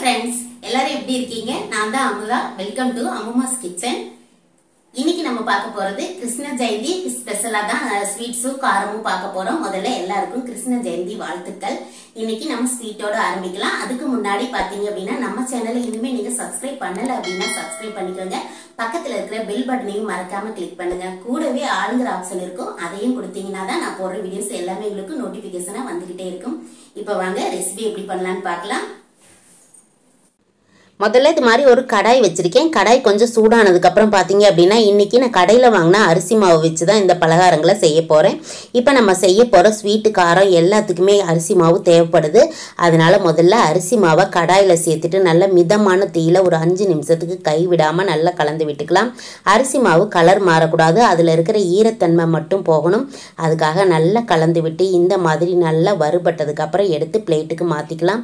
friends எல்லாரும் எப்படி இருக்கீங்க நான் தான் Amudha welcome to Amuma's kitchen இன்னைக்கு நம்ம பார்க்க போறது கிருஷ்ண ஜெயந்தி ஸ்பெஷலா தான் ஸ்வீட்ஸும் காரமும் பார்க்க போறோம் முதல்ல எல்லாருக்கும் கிருஷ்ண ஜெயந்தி வாழ்த்துக்கள் இன்னைக்கு நம்ம ஸ்வீட்டோட ஆரம்பிக்கலாம் அதுக்கு முன்னாடி பாத்தீங்க அப்படின்னா நம்ம சேனலை இனிமே நீங்க சப்ஸ்கிரைப் பண்ணல அப்படின்னா சப்ஸ்கிரைப் பண்ணிக்கோங்க பக்கத்துல இருக்கிற பெல் பட்டனையும் மறக்காம கிளிக் பண்ணுங்க கூடவே ஆளுங்கிற ஆப்ஷன் இருக்கும் அதையும் கொடுத்தீங்கன்னா தான் நான் போடுற வீடியோஸ் எல்லாமே உங்களுக்கு நோட்டிபிகேஷனா வந்துகிட்டே இருக்கும் இப்போ வாங்க ரெசிபி எப்படி பண்ணலாம்னு பார்க்கலாம் முதல்ல இது மாதிரி ஒரு கடாய் வச்சுருக்கேன் கடாய் கொஞ்சம் சூடானதுக்கப்புறம் பார்த்தீங்க அப்படின்னா இன்றைக்கி நான் கடையில் வாங்கின அரிசி மாவு வச்சு தான் இந்த பலகாரங்களை செய்ய போகிறேன் இப்போ நம்ம செய்ய போகிற ஸ்வீட்டு காரம் எல்லாத்துக்குமே அரிசி மாவு தேவைப்படுது அதனால் முதல்ல அரிசி மாவை கடாயில் சேர்த்துட்டு நல்ல மிதமான தீயில் ஒரு அஞ்சு நிமிஷத்துக்கு கை விடாமல் நல்லா கலந்து விட்டுக்கலாம் அரிசி மாவு கலர் மாறக்கூடாது அதில் இருக்கிற ஈரத்தன்மை மட்டும் போகணும் அதுக்காக நல்லா கலந்து விட்டு இந்த மாதிரி நல்லா வறுபட்டதுக்கப்புறம் எடுத்து பிளேட்டுக்கு மாற்றிக்கலாம்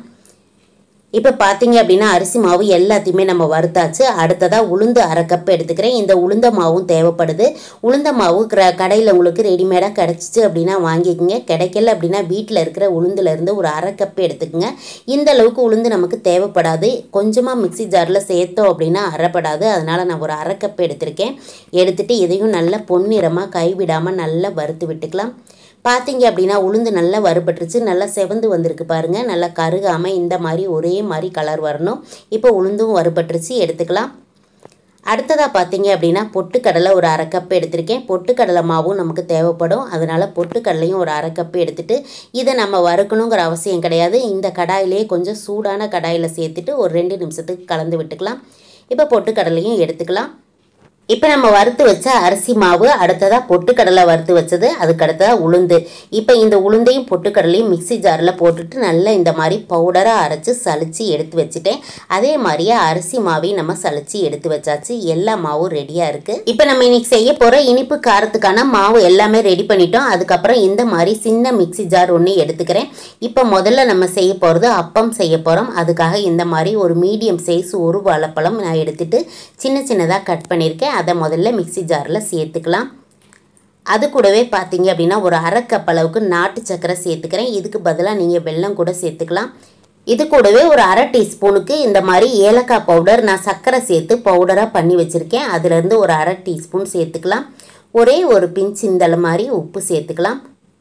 இப்போ பார்த்தீங்க அப்படின்னா அரிசி மாவு எல்லாத்தையுமே நம்ம வறுத்தாச்சு அடுத்ததாக உளுந்து அரை கப் எடுத்துக்கிறேன் இந்த உளுந்த மாவும் தேவைப்படுது உளுந்த மாவு க கடையில் உங்களுக்கு ரெடிமேடாக கிடச்சிச்சு அப்படின்னா வாங்கிக்கோங்க கிடைக்கல அப்படின்னா வீட்டில் இருக்கிற உளுந்துலேருந்து ஒரு அரை கப் எடுத்துக்கோங்க இந்த அளவுக்கு உளுந்து நமக்கு தேவைப்படாது கொஞ்சமாக மிக்சி ஜாரில் சேர்த்தோம் அப்படின்னா அரைப்படாது அதனால் நான் ஒரு அரை கப் எடுத்திருக்கேன் எடுத்துகிட்டு இதையும் நல்லா பொன்னிறமாக கைவிடாமல் நல்லா வறுத்து விட்டுக்கலாம் பார்த்தீங்க அப்படின்னா உளுந்து நல்லா வறுபட்டுருச்சு நல்லா செவந்து வந்திருக்கு பாருங்கள் நல்லா கருகாமல் இந்த மாதிரி ஒரே மாதிரி கலர் வரணும் இப்போ உளுந்தும் வறுபட்டுருச்சு எடுத்துக்கலாம் அடுத்ததாக பார்த்தீங்க அப்படின்னா பொட்டுக்கடலை ஒரு அரை கப்பு எடுத்திருக்கேன் பொட்டுக்கடலை மாவும் நமக்கு தேவைப்படும் அதனால் பொட்டுக்கடலையும் ஒரு அரை கப்பு எடுத்துகிட்டு இதை நம்ம வறுக்கணுங்கிற அவசியம் கிடையாது இந்த கடாயிலே கொஞ்சம் சூடான கடாயில் சேர்த்துட்டு ஒரு ரெண்டு நிமிஷத்துக்கு கலந்து விட்டுக்கலாம் இப்போ பொட்டுக்கடலையும் எடுத்துக்கலாம் இப்போ நம்ம வறுத்து வச்ச அரிசி மாவு அடுத்ததாக பொட்டுக்கடலை வறுத்து வச்சது அதுக்கு அடுத்ததாக உளுந்து இப்போ இந்த உளுந்தையும் பொட்டுக்கடலையும் மிக்சி ஜாரில் போட்டுட்டு நல்லா இந்த மாதிரி பவுடராக அரைச்சி சளிச்சு எடுத்து வச்சுட்டேன் அதே மாதிரியே அரிசி மாவையும் நம்ம சளிச்சு எடுத்து வச்சாச்சு எல்லா மாவும் ரெடியாக இருக்குது இப்போ நம்ம இன்னைக்கு செய்ய போகிற இனிப்பு காரத்துக்கான மாவு எல்லாமே ரெடி பண்ணிட்டோம் அதுக்கப்புறம் இந்த மாதிரி சின்ன மிக்சி ஜார் ஒன்று எடுத்துக்கிறேன் இப்போ முதல்ல நம்ம செய்ய போகிறது அப்பம் செய்ய போகிறோம் அதுக்காக இந்த மாதிரி ஒரு மீடியம் சைஸ் ஒரு வாழைப்பழம் நான் எடுத்துட்டு சின்ன சின்னதாக கட் பண்ணியிருக்கேன் அதை முதல்ல மிக்சி ஜாரில் சேர்த்துக்கலாம் அது கூடவே பார்த்தீங்க அப்படின்னா ஒரு அரை கப் அளவுக்கு நாட்டு சர்க்கரை சேர்த்துக்கிறேன் இதுக்கு பதிலாக நீங்கள் வெல்லம் கூட சேர்த்துக்கலாம் இது கூடவே ஒரு அரை டீஸ்பூனுக்கு இந்த மாதிரி ஏலக்காய் பவுடர் நான் சர்க்கரை சேர்த்து பவுடராக பண்ணி வச்சுருக்கேன் அதுலேருந்து ஒரு அரை டீஸ்பூன் சேர்த்துக்கலாம் ஒரே ஒரு பிஞ்ச் இந்த மாதிரி உப்பு சேர்த்துக்கலாம்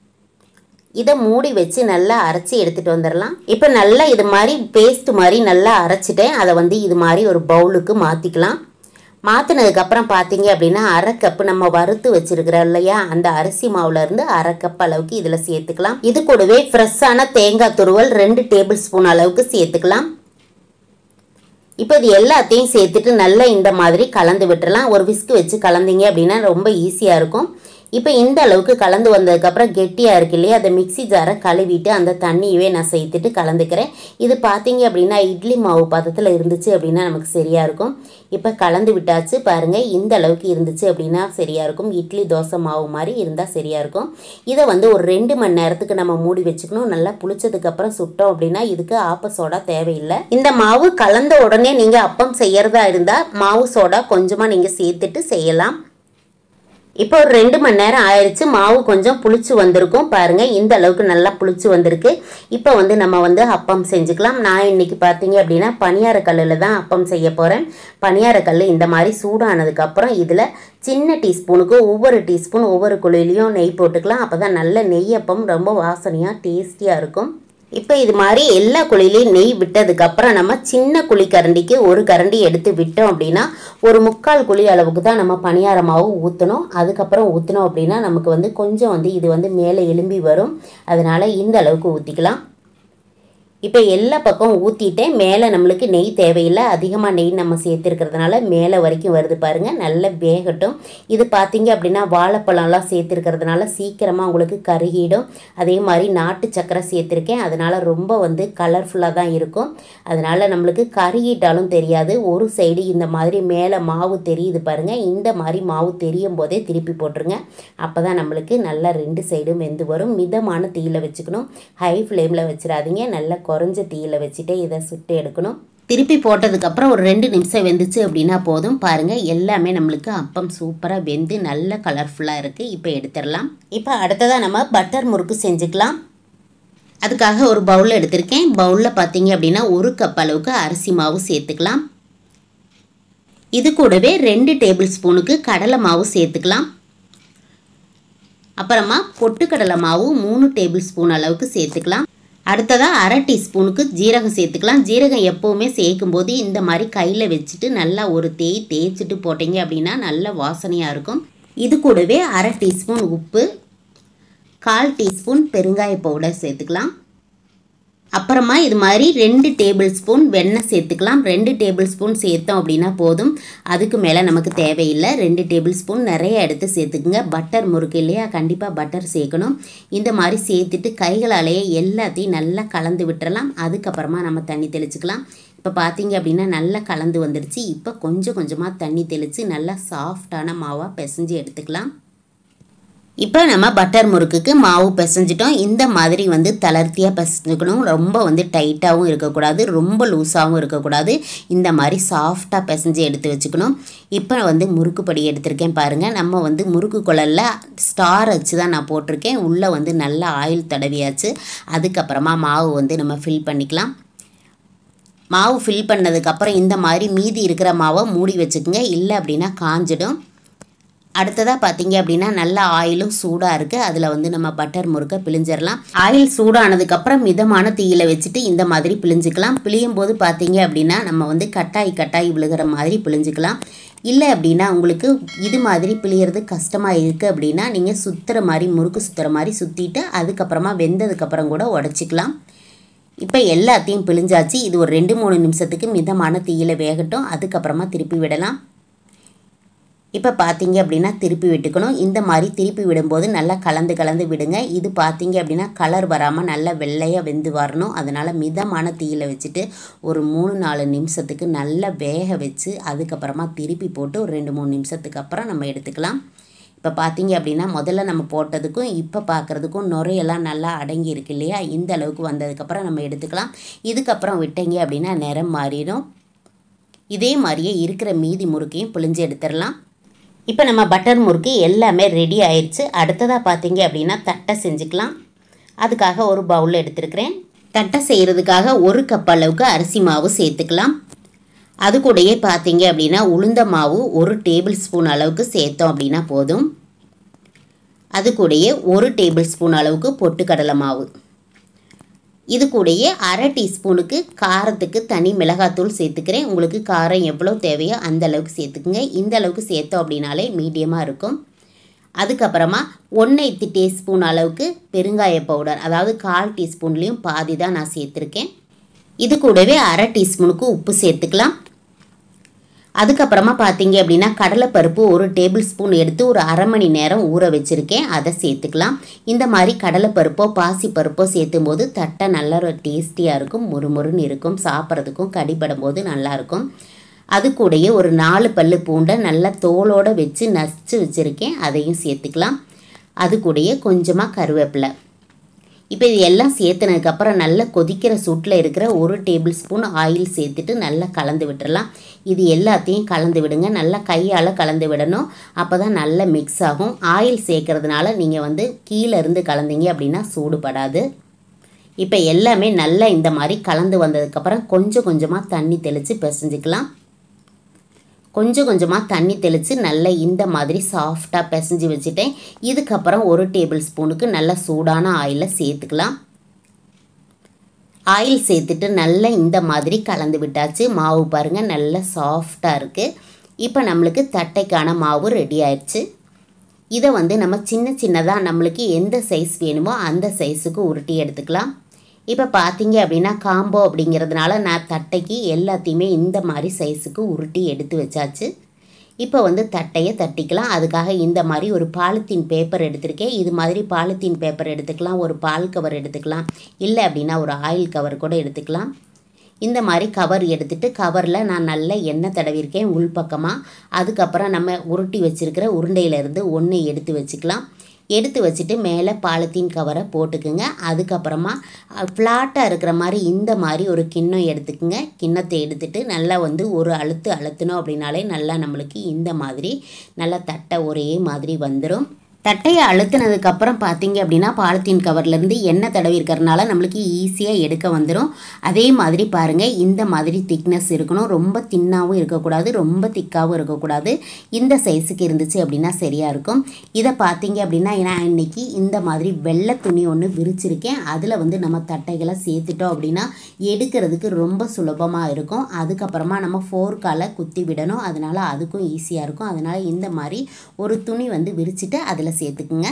இதை மூடி வச்சு நல்லா அரைச்சி எடுத்துகிட்டு வந்துடலாம் இப்போ நல்லா இது மாதிரி பேஸ்ட் மாதிரி நல்லா அரைச்சிட்டேன் அதை வந்து இது மாதிரி ஒரு பவுலுக்கு மாற்றிக்கலாம் மாற்றினதுக்கப்புறம் பார்த்தீங்க அப்படின்னா அரை கப்பு நம்ம வறுத்து வச்சிருக்கிறோம் இல்லையா அந்த அரிசி மாவுலேருந்து அரை கப் அளவுக்கு இதில் சேர்த்துக்கலாம் இது கூடவே ஃப்ரெஷ்ஷான தேங்காய் துருவல் ரெண்டு டேபிள் ஸ்பூன் அளவுக்கு சேர்த்துக்கலாம் இப்போ இது எல்லாத்தையும் சேர்த்துட்டு நல்லா இந்த மாதிரி கலந்து விட்டுறலாம் ஒரு விஸ்கு வச்சு கலந்தீங்க அப்படின்னா ரொம்ப ஈஸியாக இருக்கும் இப்போ இந்த அளவுக்கு கலந்து வந்ததுக்கப்புறம் கெட்டியாக இருக்கு இல்லையா அதை மிக்சி ஜாரை கழுவிட்டு அந்த தண்ணியவே நான் சேர்த்துட்டு கலந்துக்கிறேன் இது பார்த்தீங்க அப்படின்னா இட்லி மாவு பதத்தில் இருந்துச்சு அப்படின்னா நமக்கு சரியாக இருக்கும் இப்போ கலந்து விட்டாச்சு பாருங்கள் இந்த அளவுக்கு இருந்துச்சு அப்படின்னா சரியாக இருக்கும் இட்லி தோசை மாவு மாதிரி இருந்தால் சரியாக இருக்கும் இதை வந்து ஒரு ரெண்டு மணி நேரத்துக்கு நம்ம மூடி வச்சுக்கணும் நல்லா புளிச்சதுக்கப்புறம் சுட்டோம் அப்படின்னா இதுக்கு ஆப்ப சோடா தேவையில்லை இந்த மாவு கலந்த உடனே நீங்கள் அப்பம் செய்யறதா இருந்தால் மாவு சோடா கொஞ்சமாக நீங்கள் சேர்த்துட்டு செய்யலாம் இப்போ ஒரு ரெண்டு மணி நேரம் ஆயிடுச்சு மாவு கொஞ்சம் புளிச்சு வந்திருக்கும் பாருங்க இந்த அளவுக்கு நல்லா புளிச்சு வந்திருக்கு இப்போ வந்து நம்ம வந்து அப்பம் செஞ்சுக்கலாம் நான் இன்னைக்கு பார்த்தீங்க அப்படின்னா பணியார கல்லில் தான் அப்பம் செய்ய போகிறேன் பணியார கல் இந்த மாதிரி சூடானதுக்கப்புறம் இதில் சின்ன டீஸ்பூனுக்கு ஒவ்வொரு டீஸ்பூன் ஒவ்வொரு குழியிலையும் நெய் போட்டுக்கலாம் அப்போ தான் நல்ல நெய் அப்பம் ரொம்ப வாசனையாக டேஸ்டியாக இருக்கும் இப்போ இது மாதிரி எல்லா குழிலையும் நெய் விட்டதுக்கப்புறம் நம்ம சின்ன குழி கரண்டிக்கு ஒரு கரண்டி எடுத்து விட்டோம் அப்படின்னா ஒரு முக்கால் குழி அளவுக்கு தான் நம்ம பணியார மாவு ஊற்றணும் அதுக்கப்புறம் ஊற்றினோம் அப்படின்னா நமக்கு வந்து கொஞ்சம் வந்து இது வந்து மேலே எலும்பி வரும் அதனால் இந்த அளவுக்கு ஊற்றிக்கலாம் இப்போ எல்லா பக்கம் ஊற்றிட்டேன் மேலே நம்மளுக்கு நெய் தேவையில்லை அதிகமாக நெய் நம்ம சேர்த்துருக்கிறதுனால மேலே வரைக்கும் வருது பாருங்கள் நல்ல வேகட்டும் இது பார்த்தீங்க அப்படின்னா வாழைப்பழம்லாம் சேர்த்துருக்கிறதுனால சீக்கிரமாக உங்களுக்கு கருகிடும் அதே மாதிரி நாட்டு சக்கரை சேர்த்துருக்கேன் அதனால் ரொம்ப வந்து கலர்ஃபுல்லாக தான் இருக்கும் அதனால் நம்மளுக்கு கருகிட்டாலும் தெரியாது ஒரு சைடு இந்த மாதிரி மேலே மாவு தெரியுது பாருங்கள் இந்த மாதிரி மாவு தெரியும் போதே திருப்பி போட்டுருங்க அப்போ தான் நம்மளுக்கு நல்லா ரெண்டு சைடும் வெந்து வரும் மிதமான தீயில் வச்சுக்கணும் ஹை ஃப்ளேமில் வச்சிடாதீங்க நல்லா குறைஞ்ச தீயில் வச்சுட்டே இதை சுட்டு எடுக்கணும் திருப்பி போட்டதுக்கப்புறம் ஒரு ரெண்டு நிமிஷம் வெந்துச்சு அப்படின்னா போதும் பாருங்கள் எல்லாமே நம்மளுக்கு அப்பம் சூப்பராக வெந்து நல்ல கலர்ஃபுல்லாக இருக்குது இப்போ எடுத்துடலாம் இப்போ அடுத்ததாக நம்ம பட்டர் முறுக்கு செஞ்சுக்கலாம் அதுக்காக ஒரு பவுல் எடுத்திருக்கேன் பவுலில் பார்த்தீங்க அப்படின்னா ஒரு கப் அளவுக்கு அரிசி மாவு சேர்த்துக்கலாம் இது கூடவே ரெண்டு டேபிள் ஸ்பூனுக்கு கடலை மாவு சேர்த்துக்கலாம் அப்புறமா பொட்டுக்கடலை மாவு மூணு டேபிள் ஸ்பூன் அளவுக்கு சேர்த்துக்கலாம் அடுத்ததாக அரை டீஸ்பூனுக்கு ஜீரகம் சேர்த்துக்கலாம் ஜீரகம் எப்போவுமே சேர்க்கும் போது இந்த மாதிரி கையில் வச்சுட்டு நல்லா ஒரு தேய் தேய்ச்சிட்டு போட்டிங்க அப்படின்னா நல்ல வாசனையாக இருக்கும் இது கூடவே அரை டீஸ்பூன் உப்பு கால் டீஸ்பூன் பெருங்காய பவுடர் சேர்த்துக்கலாம் அப்புறமா இது மாதிரி ரெண்டு டேபிள் ஸ்பூன் வெண்ணெய் சேர்த்துக்கலாம் ரெண்டு டேபிள் ஸ்பூன் சேர்த்தோம் அப்படின்னா போதும் அதுக்கு மேலே நமக்கு தேவையில்லை ரெண்டு டேபிள் ஸ்பூன் நிறைய எடுத்து சேர்த்துக்குங்க பட்டர் முறுக்கு இல்லையா கண்டிப்பாக பட்டர் சேர்க்கணும் இந்த மாதிரி சேர்த்துட்டு கைகளாலேயே எல்லாத்தையும் நல்லா கலந்து விட்டுறலாம் அதுக்கப்புறமா நம்ம தண்ணி தெளிச்சுக்கலாம் இப்போ பார்த்தீங்க அப்படின்னா நல்லா கலந்து வந்துடுச்சு இப்போ கொஞ்சம் கொஞ்சமாக தண்ணி தெளித்து நல்லா சாஃப்டான மாவாக பிசைஞ்சு எடுத்துக்கலாம் இப்போ நம்ம பட்டர் முறுக்குக்கு மாவு பிசைஞ்சிட்டோம் இந்த மாதிரி வந்து தளர்த்தியாக பிசைஞ்சுக்கணும் ரொம்ப வந்து டைட்டாகவும் இருக்கக்கூடாது ரொம்ப லூஸாகவும் இருக்கக்கூடாது இந்த மாதிரி சாஃப்டாக பிசைஞ்சு எடுத்து வச்சுக்கணும் இப்போ வந்து முறுக்கு பொடி எடுத்திருக்கேன் பாருங்கள் நம்ம வந்து முறுக்கு குழலில் ஸ்டார் வச்சு தான் நான் போட்டிருக்கேன் உள்ளே வந்து நல்லா ஆயில் தடவியாச்சு அதுக்கப்புறமா மாவு வந்து நம்ம ஃபில் பண்ணிக்கலாம் மாவு ஃபில் பண்ணதுக்கப்புறம் இந்த மாதிரி மீதி இருக்கிற மாவை மூடி வச்சுக்கோங்க இல்லை அப்படின்னா காஞ்சிடும் அடுத்ததாக பார்த்தீங்க அப்படின்னா நல்ல ஆயிலும் சூடாக இருக்குது அதில் வந்து நம்ம பட்டர் முறுக்க பிழிஞ்சிடலாம் ஆயில் சூடானதுக்கப்புறம் மிதமான தீயில வச்சுட்டு இந்த மாதிரி பிழிஞ்சிக்கலாம் பிழியும் போது பார்த்தீங்க அப்படின்னா நம்ம வந்து கட்டாய் கட்டாய் விழுகிற மாதிரி பிழிஞ்சிக்கலாம் இல்லை அப்படின்னா உங்களுக்கு இது மாதிரி பிழியறது கஷ்டமாக இருக்குது அப்படின்னா நீங்கள் சுற்றுற மாதிரி முறுக்கு சுற்றுற மாதிரி சுற்றிட்டு அதுக்கப்புறமா வெந்ததுக்கப்புறம் கூட உடச்சிக்கலாம் இப்போ எல்லாத்தையும் பிழிஞ்சாச்சு இது ஒரு ரெண்டு மூணு நிமிஷத்துக்கு மிதமான தீயில வேகட்டும் அதுக்கப்புறமா திருப்பி விடலாம் இப்போ பார்த்தீங்க அப்படின்னா திருப்பி விட்டுக்கணும் இந்த மாதிரி திருப்பி விடும்போது நல்லா கலந்து கலந்து விடுங்க இது பார்த்தீங்க அப்படின்னா கலர் வராமல் நல்லா வெள்ளையாக வெந்து வரணும் அதனால் மிதமான தீயில வச்சுட்டு ஒரு மூணு நாலு நிமிஷத்துக்கு நல்லா வேக வச்சு அதுக்கப்புறமா திருப்பி போட்டு ஒரு ரெண்டு மூணு நிமிஷத்துக்கு அப்புறம் நம்ம எடுத்துக்கலாம் இப்போ பார்த்தீங்க அப்படின்னா முதல்ல நம்ம போட்டதுக்கும் இப்போ பார்க்குறதுக்கும் நுரையெல்லாம் நல்லா அடங்கி இருக்கு இல்லையா இந்த அளவுக்கு வந்ததுக்கப்புறம் நம்ம எடுத்துக்கலாம் இதுக்கப்புறம் விட்டீங்க அப்படின்னா நிறம் மாறிடும் இதே மாதிரியே இருக்கிற மீதி முறுக்கையும் பிழிஞ்சு எடுத்துடலாம் இப்போ நம்ம பட்டர் முறுக்கு எல்லாமே ரெடி ஆயிடுச்சு அடுத்ததாக பார்த்தீங்க அப்படின்னா தட்டை செஞ்சுக்கலாம் அதுக்காக ஒரு பவுல் எடுத்துருக்கிறேன் தட்டை செய்கிறதுக்காக ஒரு கப் அளவுக்கு அரிசி மாவு சேர்த்துக்கலாம் அது கூடயே பார்த்தீங்க அப்படின்னா உளுந்த மாவு ஒரு டேபிள் ஸ்பூன் அளவுக்கு சேர்த்தோம் அப்படின்னா போதும் அது கூடயே ஒரு டேபிள் ஸ்பூன் அளவுக்கு பொட்டுக்கடலை மாவு இது கூடயே அரை டீஸ்பூனுக்கு காரத்துக்கு தனி மிளகாத்தூள் சேர்த்துக்கிறேன் உங்களுக்கு காரம் எவ்வளோ தேவையோ அந்த அளவுக்கு சேர்த்துக்குங்க இந்த அளவுக்கு சேர்த்தோம் அப்படின்னாலே மீடியமாக இருக்கும் அதுக்கப்புறமா ஒன்று எட்டு டீஸ்பூன் அளவுக்கு பெருங்காய பவுடர் அதாவது கால் டீஸ்பூன்லேயும் பாதி தான் நான் சேர்த்துருக்கேன் இது கூடவே அரை டீஸ்பூனுக்கு உப்பு சேர்த்துக்கலாம் அதுக்கப்புறமா பார்த்தீங்க அப்படின்னா கடலைப்பருப்பு ஒரு டேபிள் ஸ்பூன் எடுத்து ஒரு அரை மணி நேரம் ஊற வச்சுருக்கேன் அதை சேர்த்துக்கலாம் இந்த மாதிரி கடலைப்பருப்போ பாசிப்பருப்போ சேர்த்தும் போது தட்டை நல்ல ஒரு டேஸ்டியாக இருக்கும் முறுமுறுன்னு இருக்கும் சாப்பிட்றதுக்கும் கடிபடும் போது நல்லாயிருக்கும் அது கூடயே ஒரு நாலு பல்லு பூண்டை நல்லா தோலோடு வச்சு நசிச்சு வச்சுருக்கேன் அதையும் சேர்த்துக்கலாம் அது கூடயே கொஞ்சமாக கருவேப்பிலை இப்போ இது எல்லாம் சேர்த்துனதுக்கப்புறம் நல்லா கொதிக்கிற சூட்டில் இருக்கிற ஒரு டேபிள் ஸ்பூன் ஆயில் சேர்த்துட்டு நல்லா கலந்து விட்டுறலாம் இது எல்லாத்தையும் கலந்து விடுங்க நல்லா கையால் கலந்து விடணும் அப்போ தான் நல்லா மிக்ஸ் ஆகும் ஆயில் சேர்க்கறதுனால நீங்கள் வந்து கீழே இருந்து கலந்தீங்க அப்படின்னா சூடுபடாது இப்போ எல்லாமே நல்லா இந்த மாதிரி கலந்து வந்ததுக்கப்புறம் கொஞ்சம் கொஞ்சமாக தண்ணி தெளித்து பிசைஞ்சிக்கலாம் கொஞ்சம் கொஞ்சமாக தண்ணி தெளித்து நல்லா இந்த மாதிரி சாஃப்டாக பிசைஞ்சு வச்சுட்டேன் இதுக்கப்புறம் ஒரு டேபிள் ஸ்பூனுக்கு நல்லா சூடான ஆயிலை சேர்த்துக்கலாம் ஆயில் சேர்த்துட்டு நல்லா இந்த மாதிரி கலந்து விட்டாச்சு மாவு பாருங்கள் நல்லா சாஃப்டாக இருக்குது இப்போ நம்மளுக்கு தட்டைக்கான மாவு ரெடி ஆயிடுச்சு இதை வந்து நம்ம சின்ன சின்னதாக நம்மளுக்கு எந்த சைஸ் வேணுமோ அந்த சைஸுக்கு உருட்டி எடுத்துக்கலாம் இப்போ பார்த்தீங்க அப்படின்னா காம்போ அப்படிங்கிறதுனால நான் தட்டைக்கு எல்லாத்தையுமே இந்த மாதிரி சைஸுக்கு உருட்டி எடுத்து வச்சாச்சு இப்போ வந்து தட்டையை தட்டிக்கலாம் அதுக்காக இந்த மாதிரி ஒரு பாலித்தீன் பேப்பர் எடுத்திருக்கேன் இது மாதிரி பாலித்தீன் பேப்பர் எடுத்துக்கலாம் ஒரு பால் கவர் எடுத்துக்கலாம் இல்லை அப்படின்னா ஒரு ஆயில் கவர் கூட எடுத்துக்கலாம் இந்த மாதிரி கவர் எடுத்துட்டு கவரில் நான் நல்ல எண்ணெய் தடவிருக்கேன் உள்பக்கமாக அதுக்கப்புறம் நம்ம உருட்டி வச்சுருக்கிற உருண்டையிலேருந்து ஒன்று எடுத்து வச்சுக்கலாம் எடுத்து வச்சுட்டு மேலே பாலித்தீன் கவரை போட்டுக்குங்க அதுக்கப்புறமா ஃப்ளாட்டாக இருக்கிற மாதிரி இந்த மாதிரி ஒரு கிண்ணம் எடுத்துக்குங்க கிண்ணத்தை எடுத்துட்டு நல்லா வந்து ஒரு அழுத்து அழுத்தினோம் அப்படின்னாலே நல்லா நம்மளுக்கு இந்த மாதிரி நல்லா தட்டை ஒரே மாதிரி வந்துடும் தட்டையை அழுத்தினதுக்கு அப்புறம் பார்த்தீங்க அப்படின்னா பாலித்தீன் கவர்லேருந்து எண்ணெய் தடவி இருக்கிறதுனால நம்மளுக்கு ஈஸியாக எடுக்க வந்துடும் அதே மாதிரி பாருங்கள் இந்த மாதிரி திக்னஸ் இருக்கணும் ரொம்ப தின்னாகவும் இருக்கக்கூடாது ரொம்ப திக்காகவும் இருக்கக்கூடாது இந்த சைஸுக்கு இருந்துச்சு அப்படின்னா சரியாக இருக்கும் இதை பார்த்தீங்க அப்படின்னா நான் இன்னைக்கு இந்த மாதிரி வெள்ளை துணி ஒன்று விரிச்சிருக்கேன் அதில் வந்து நம்ம தட்டைகளை சேர்த்துட்டோம் அப்படின்னா எடுக்கிறதுக்கு ரொம்ப சுலபமாக இருக்கும் அதுக்கப்புறமா நம்ம ஃபோர்க்கால் குத்தி விடணும் அதனால் அதுக்கும் ஈஸியாக இருக்கும் அதனால் இந்த மாதிரி ஒரு துணி வந்து விரிச்சிட்டு அதில் சேர்த்துக்குங்க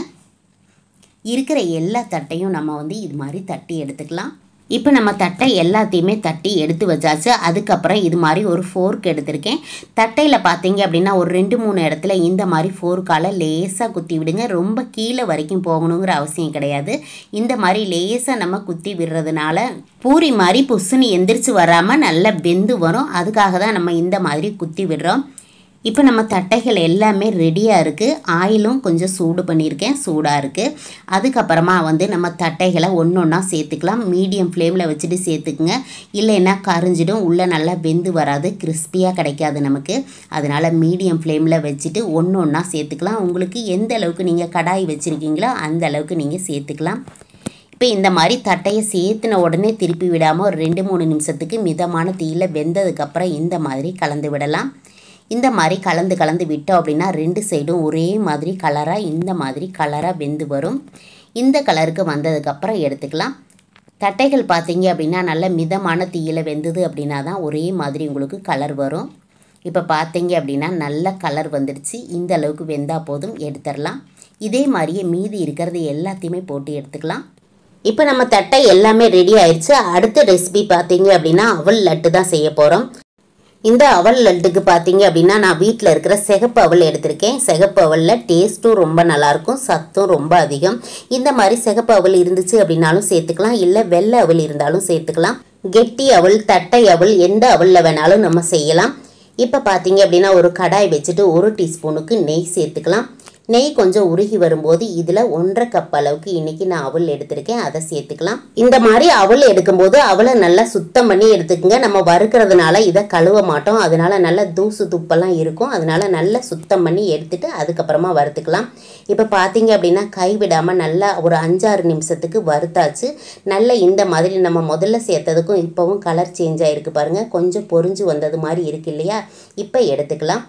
இருக்கிற எல்லா தட்டையும் நம்ம வந்து இது மாதிரி தட்டி எடுத்துக்கலாம் இப்போ நம்ம தட்டை எல்லாத்தையுமே தட்டி எடுத்து வச்சாச்சு அதுக்கப்புறம் இது மாதிரி ஒரு ஃபோர்க் எடுத்திருக்கேன் தட்டையில் பார்த்தீங்க அப்படின்னா ஒரு ரெண்டு மூணு இடத்துல இந்த மாதிரி ஃபோர்க்கால் லேசாக குத்தி விடுங்க ரொம்ப கீழே வரைக்கும் போகணுங்கிற அவசியம் கிடையாது இந்த மாதிரி லேசாக நம்ம குத்தி விடுறதுனால பூரி மாதிரி புசுனி எந்திரிச்சு வராமல் நல்லா வெந்து வரும் அதுக்காக தான் நம்ம இந்த மாதிரி குத்தி விடுறோம் இப்போ நம்ம தட்டைகள் எல்லாமே ரெடியாக இருக்குது ஆயிலும் கொஞ்சம் சூடு பண்ணியிருக்கேன் சூடாக இருக்குது அதுக்கப்புறமா வந்து நம்ம தட்டைகளை ஒன்று ஒன்றா சேர்த்துக்கலாம் மீடியம் ஃப்ளேமில் வச்சுட்டு சேர்த்துக்குங்க இல்லைன்னா கரிஞ்சிடும் உள்ளே நல்லா வெந்து வராது கிறிஸ்பியாக கிடைக்காது நமக்கு அதனால் மீடியம் ஃப்ளேமில் வச்சுட்டு ஒன்று ஒன்றா சேர்த்துக்கலாம் உங்களுக்கு எந்த அளவுக்கு நீங்கள் கடாய் வச்சுருக்கீங்களோ அந்த அளவுக்கு நீங்கள் சேர்த்துக்கலாம் இப்போ இந்த மாதிரி தட்டையை சேர்த்துன உடனே திருப்பி விடாமல் ஒரு ரெண்டு மூணு நிமிஷத்துக்கு மிதமான தீயில் வெந்ததுக்கப்புறம் இந்த மாதிரி கலந்து விடலாம் இந்த மாதிரி கலந்து கலந்து விட்டோம் அப்படின்னா ரெண்டு சைடும் ஒரே மாதிரி கலராக இந்த மாதிரி கலராக வெந்து வரும் இந்த கலருக்கு வந்ததுக்கப்புறம் எடுத்துக்கலாம் தட்டைகள் பார்த்தீங்க அப்படின்னா நல்ல மிதமான தீயில் வெந்தது அப்படின்னா தான் ஒரே மாதிரி உங்களுக்கு கலர் வரும் இப்போ பார்த்தீங்க அப்படின்னா நல்ல கலர் வந்துடுச்சு இந்த அளவுக்கு வெந்தால் போதும் எடுத்துடலாம் இதே மாதிரியே மீதி இருக்கிறது எல்லாத்தையுமே போட்டு எடுத்துக்கலாம் இப்போ நம்ம தட்டை எல்லாமே ரெடி ஆயிடுச்சு அடுத்த ரெசிபி பார்த்தீங்க அப்படின்னா அவல் லட்டு தான் செய்ய போகிறோம் இந்த அவல் லட்டுக்கு பார்த்தீங்க அப்படின்னா நான் வீட்டில் இருக்கிற சிகப்பு அவல் எடுத்திருக்கேன் சிகப்பு அவலில் டேஸ்ட்டும் ரொம்ப நல்லாயிருக்கும் சத்தும் ரொம்ப அதிகம் இந்த மாதிரி சிகப்பு அவல் இருந்துச்சு அப்படின்னாலும் சேர்த்துக்கலாம் இல்லை வெள்ளை அவல் இருந்தாலும் சேர்த்துக்கலாம் கெட்டி அவல் தட்டை அவல் எந்த அவலில் வேணாலும் நம்ம செய்யலாம் இப்போ பார்த்தீங்க அப்படின்னா ஒரு கடாய் வச்சுட்டு ஒரு டீஸ்பூனுக்கு நெய் சேர்த்துக்கலாம் நெய் கொஞ்சம் உருகி வரும்போது இதில் ஒன்றரை கப் அளவுக்கு இன்னைக்கு நான் அவல் எடுத்திருக்கேன் அதை சேர்த்துக்கலாம் இந்த மாதிரி அவல் எடுக்கும்போது அவலை நல்லா சுத்தம் பண்ணி எடுத்துக்கோங்க நம்ம வறுக்கிறதுனால இதை கழுவ மாட்டோம் அதனால நல்ல தூசு துப்பெல்லாம் இருக்கும் அதனால நல்லா சுத்தம் பண்ணி எடுத்துட்டு அதுக்கப்புறமா வறுத்துக்கலாம் இப்போ பார்த்தீங்க அப்படின்னா கைவிடாமல் நல்லா ஒரு அஞ்சாறு நிமிஷத்துக்கு வறுத்தாச்சு நல்ல இந்த மாதிரி நம்ம முதல்ல சேர்த்ததுக்கும் இப்போவும் கலர் சேஞ்ச் ஆகிருக்கு பாருங்கள் கொஞ்சம் பொரிஞ்சு வந்தது மாதிரி இருக்கு இல்லையா இப்போ எடுத்துக்கலாம்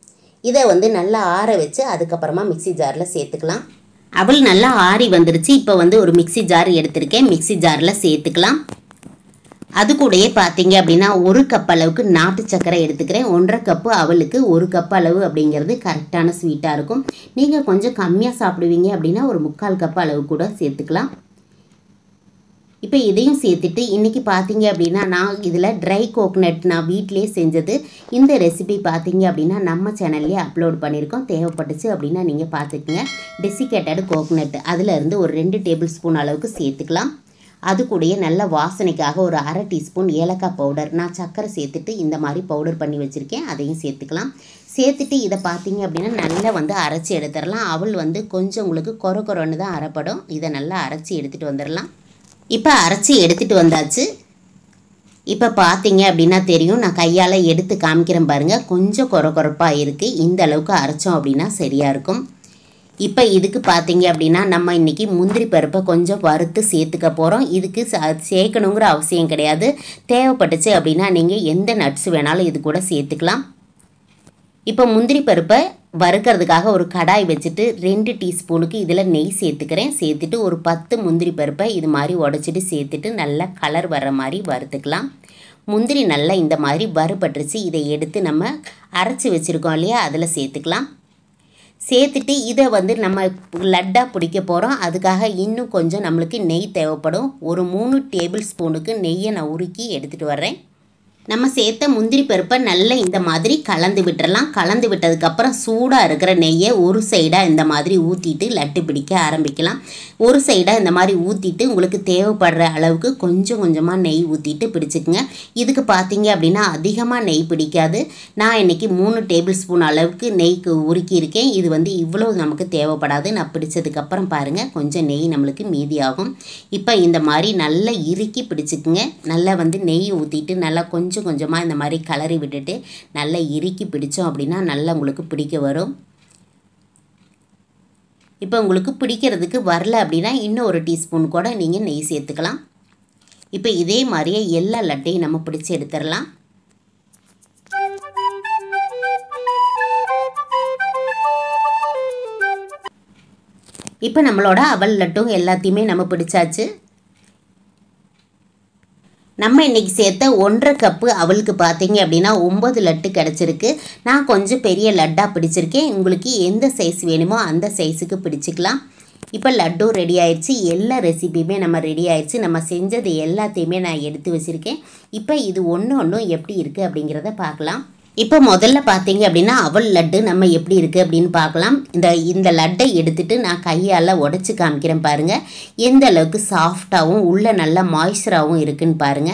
இதை வந்து நல்லா ஆற வச்சு அதுக்கப்புறமா மிக்ஸி ஜாரில் சேர்த்துக்கலாம் அவள் நல்லா ஆறி வந்துருச்சு இப்போ வந்து ஒரு மிக்ஸி ஜார் எடுத்திருக்கேன் மிக்ஸி ஜாரில் சேர்த்துக்கலாம் அது கூடயே பார்த்தீங்க அப்படின்னா ஒரு கப் அளவுக்கு நாட்டு சர்க்கரை எடுத்துக்கிறேன் ஒன்றரை கப்பு அவளுக்கு ஒரு கப் அளவு அப்படிங்கிறது கரெக்டான ஸ்வீட்டாக இருக்கும் நீங்கள் கொஞ்சம் கம்மியாக சாப்பிடுவீங்க அப்படின்னா ஒரு முக்கால் கப் அளவு கூட சேர்த்துக்கலாம் இப்போ இதையும் சேர்த்துட்டு இன்றைக்கி பார்த்தீங்க அப்படின்னா நான் இதில் ட்ரை கோகனட் நான் வீட்டிலே செஞ்சது இந்த ரெசிபி பார்த்தீங்க அப்படின்னா நம்ம சேனல்லே அப்லோட் பண்ணியிருக்கோம் தேவைப்பட்டுச்சு அப்படின்னா நீங்கள் பார்த்துக்குங்க டெசிகேட்டட் கோகனட் அதில் இருந்து ஒரு ரெண்டு டேபிள் ஸ்பூன் அளவுக்கு சேர்த்துக்கலாம் அது கூடயே நல்ல வாசனைக்காக ஒரு அரை டீஸ்பூன் ஏலக்காய் பவுடர் நான் சர்க்கரை சேர்த்துட்டு இந்த மாதிரி பவுடர் பண்ணி வச்சுருக்கேன் அதையும் சேர்த்துக்கலாம் சேர்த்துட்டு இதை பார்த்தீங்க அப்படின்னா நல்லா வந்து அரைச்சி எடுத்துடலாம் அவள் வந்து கொஞ்சம் உங்களுக்கு கொர கொரன்னு தான் அரைப்படும் இதை நல்லா அரைச்சி எடுத்துகிட்டு வந்துடலாம் இப்போ அரைச்சி எடுத்துகிட்டு வந்தாச்சு இப்போ பார்த்தீங்க அப்படின்னா தெரியும் நான் கையால் எடுத்து காமிக்கிறேன் பாருங்கள் கொஞ்சம் கொர கொரப்பாக இருக்குது இந்த அளவுக்கு அரைச்சோம் அப்படின்னா சரியாக இருக்கும் இப்போ இதுக்கு பார்த்தீங்க அப்படின்னா நம்ம இன்றைக்கி முந்திரி பருப்பை கொஞ்சம் வறுத்து சேர்த்துக்க போகிறோம் இதுக்கு ச- சேர்க்கணுங்கிற அவசியம் கிடையாது தேவைப்பட்டுச்சு அப்படின்னா நீங்கள் எந்த நட்ஸ் வேணாலும் இது கூட சேர்த்துக்கலாம் இப்போ முந்திரி பருப்பை வறுக்கிறதுக்காக ஒரு கடாய் வச்சுட்டு ரெண்டு டீஸ்பூனுக்கு இதில் நெய் சேர்த்துக்கிறேன் சேர்த்துட்டு ஒரு பத்து முந்திரி பருப்பை இது மாதிரி உடச்சிட்டு சேர்த்துட்டு நல்லா கலர் வர்ற மாதிரி வறுத்துக்கலாம் முந்திரி நல்லா இந்த மாதிரி வறுபட்டுருச்சு இதை எடுத்து நம்ம அரைச்சி வச்சுருக்கோம் இல்லையா அதில் சேர்த்துக்கலாம் சேர்த்துட்டு இதை வந்து நம்ம லட்டாக பிடிக்க போகிறோம் அதுக்காக இன்னும் கொஞ்சம் நம்மளுக்கு நெய் தேவைப்படும் ஒரு மூணு டேபிள் ஸ்பூனுக்கு நெய்யை நான் உருக்கி எடுத்துகிட்டு வர்றேன் நம்ம சேர்த்த முந்திரி பருப்பை நல்லா இந்த மாதிரி கலந்து விட்டுறலாம் கலந்து விட்டதுக்கப்புறம் சூடாக இருக்கிற நெய்யை ஒரு சைடாக இந்த மாதிரி ஊற்றிட்டு லட்டு பிடிக்க ஆரம்பிக்கலாம் ஒரு சைடாக இந்த மாதிரி ஊற்றிட்டு உங்களுக்கு தேவைப்படுற அளவுக்கு கொஞ்சம் கொஞ்சமாக நெய் ஊற்றிட்டு பிடிச்சிக்குங்க இதுக்கு பார்த்தீங்க அப்படின்னா அதிகமாக நெய் பிடிக்காது நான் இன்னைக்கு மூணு டேபிள் ஸ்பூன் அளவுக்கு நெய்க்கு உருக்கியிருக்கேன் இது வந்து இவ்வளோ நமக்கு தேவைப்படாது நான் பிடிச்சதுக்கப்புறம் பாருங்கள் கொஞ்சம் நெய் நம்மளுக்கு மீதியாகும் இப்போ இந்த மாதிரி நல்லா இறுக்கி பிடிச்சிக்குங்க நல்லா வந்து நெய் ஊற்றிட்டு நல்லா கொஞ்சம் கொஞ்சமாக இந்த மாதிரி கலரி விட்டுட்டு நல்லா இறுக்கி பிடிச்சோம் அப்படின்னா நல்லா உங்களுக்கு பிடிக்க வரும் இப்போ உங்களுக்கு பிடிக்கிறதுக்கு வரல அப்படின்னா இன்னும் ஒரு டீஸ்பூன் கூட நீங்கள் நெய் சேர்த்துக்கலாம் இப்போ இதே மாதிரியே எல்லா லட்டையும் நம்ம பிடிச்சி எடுத்துடலாம் இப்போ நம்மளோட அவல் லட்டும் எல்லாத்தையுமே நம்ம பிடிச்சாச்சு நம்ம இன்றைக்கி சேர்த்த ஒன்றரை கப்பு அவளுக்கு பார்த்தீங்க அப்படின்னா ஒம்பது லட்டு கிடச்சிருக்கு நான் கொஞ்சம் பெரிய லட்டாக பிடிச்சிருக்கேன் உங்களுக்கு எந்த சைஸ் வேணுமோ அந்த சைஸுக்கு பிடிச்சிக்கலாம் இப்போ லட்டும் ரெடி ஆயிடுச்சு எல்லா ரெசிபியுமே நம்ம ரெடி ஆயிடுச்சு நம்ம செஞ்சது எல்லாத்தையுமே நான் எடுத்து வச்சுருக்கேன் இப்போ இது ஒன்று ஒன்றும் எப்படி இருக்குது அப்படிங்கிறத பார்க்கலாம் இப்போ முதல்ல பார்த்தீங்க அப்படின்னா அவல் லட்டு நம்ம எப்படி இருக்குது அப்படின்னு பார்க்கலாம் இந்த இந்த லட்டை எடுத்துட்டு நான் கையால் உடச்சி காமிக்கிறேன் பாருங்கள் எந்த அளவுக்கு சாஃப்டாகவும் உள்ளே நல்லா மாய்ஸ்சராகவும் இருக்குன்னு பாருங்கள்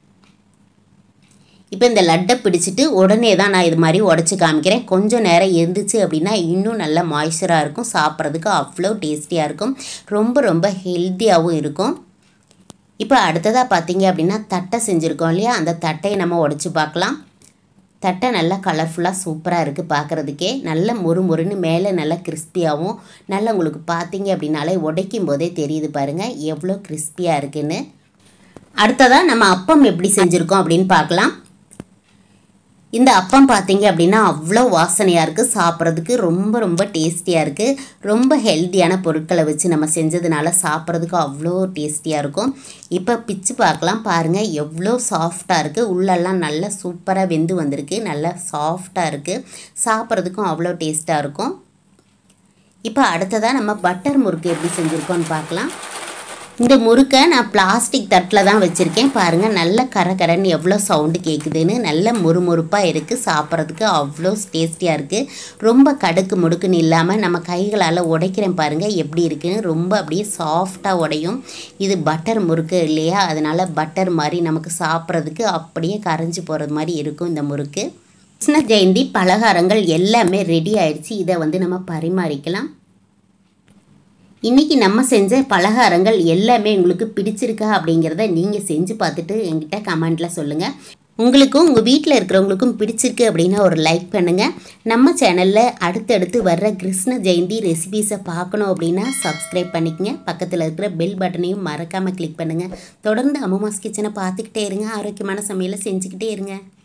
இப்போ இந்த லட்டை பிடிச்சிட்டு உடனே தான் நான் இது மாதிரி உடச்சி காமிக்கிறேன் கொஞ்சம் நேரம் இருந்துச்சு அப்படின்னா இன்னும் நல்ல மாய்ஸ்சராக இருக்கும் சாப்பிட்றதுக்கு அவ்வளோ டேஸ்டியாக இருக்கும் ரொம்ப ரொம்ப ஹெல்த்தியாகவும் இருக்கும் இப்போ அடுத்ததாக பார்த்தீங்க அப்படின்னா தட்டை செஞ்சுருக்கோம் இல்லையா அந்த தட்டையை நம்ம உடச்சி பார்க்கலாம் தட்டை நல்லா கலர்ஃபுல்லாக சூப்பராக இருக்குது பார்க்குறதுக்கே நல்ல மொறு மொறுன்னு மேலே நல்லா கிறிஸ்பியாகவும் நல்லா உங்களுக்கு பார்த்தீங்க அப்படின்னாலே உடைக்கும் போதே தெரியுது பாருங்கள் எவ்வளோ கிறிஸ்பியாக இருக்குன்னு அடுத்ததாக நம்ம அப்பம் எப்படி செஞ்சுருக்கோம் அப்படின்னு பார்க்கலாம் இந்த அப்பம் பார்த்தீங்க அப்படின்னா அவ்வளோ வாசனையாக இருக்குது சாப்பிட்றதுக்கு ரொம்ப ரொம்ப டேஸ்டியாக இருக்குது ரொம்ப ஹெல்த்தியான பொருட்களை வச்சு நம்ம செஞ்சதுனால சாப்பிட்றதுக்கு அவ்வளோ டேஸ்டியாக இருக்கும் இப்போ பிச்சு பார்க்கலாம் பாருங்கள் எவ்வளோ சாஃப்டாக இருக்குது உள்ளெல்லாம் நல்லா சூப்பராக வெந்து வந்திருக்கு நல்லா சாஃப்டாக இருக்குது சாப்பிட்றதுக்கும் அவ்வளோ டேஸ்ட்டாக இருக்கும் இப்போ அடுத்ததாக நம்ம பட்டர் முறுக்கு எப்படி செஞ்சுருக்கோன்னு பார்க்கலாம் இந்த முறுக்கை நான் பிளாஸ்டிக் தட்டில் தான் வச்சுருக்கேன் பாருங்கள் நல்ல கரகரன்னு எவ்வளோ சவுண்டு கேட்குதுன்னு நல்ல முறுமுறுப்பாக இருக்குது சாப்பிட்றதுக்கு அவ்வளோ டேஸ்டியாக இருக்குது ரொம்ப கடுக்கு முடுக்குன்னு இல்லாமல் நம்ம கைகளால் உடைக்கிறேன் பாருங்கள் எப்படி இருக்குன்னு ரொம்ப அப்படியே சாஃப்டாக உடையும் இது பட்டர் முறுக்கு இல்லையா அதனால் பட்டர் மாதிரி நமக்கு சாப்பிட்றதுக்கு அப்படியே கரைஞ்சி போகிறது மாதிரி இருக்கும் இந்த முறுக்கு கிருஷ்ண ஜெயந்தி பலகாரங்கள் எல்லாமே ரெடி ஆயிடுச்சு இதை வந்து நம்ம பரிமாறிக்கலாம் இன்றைக்கி நம்ம செஞ்ச பலகாரங்கள் எல்லாமே உங்களுக்கு பிடிச்சிருக்கா அப்படிங்கிறத நீங்கள் செஞ்சு பார்த்துட்டு என்கிட்ட கமெண்ட்டில் சொல்லுங்கள் உங்களுக்கும் உங்கள் வீட்டில் இருக்கிறவங்களுக்கும் பிடிச்சிருக்கு அப்படின்னா ஒரு லைக் பண்ணுங்கள் நம்ம சேனலில் அடுத்தடுத்து வர்ற கிருஷ்ண ஜெயந்தி ரெசிபீஸை பார்க்கணும் அப்படின்னா சப்ஸ்கிரைப் பண்ணிக்கங்க பக்கத்தில் இருக்கிற பெல் பட்டனையும் மறக்காமல் கிளிக் பண்ணுங்கள் தொடர்ந்து அம்மாஸ் கிச்சனை பார்த்துக்கிட்டே இருங்க ஆரோக்கியமான சமையலை செஞ்சுக்கிட்டே இருங்க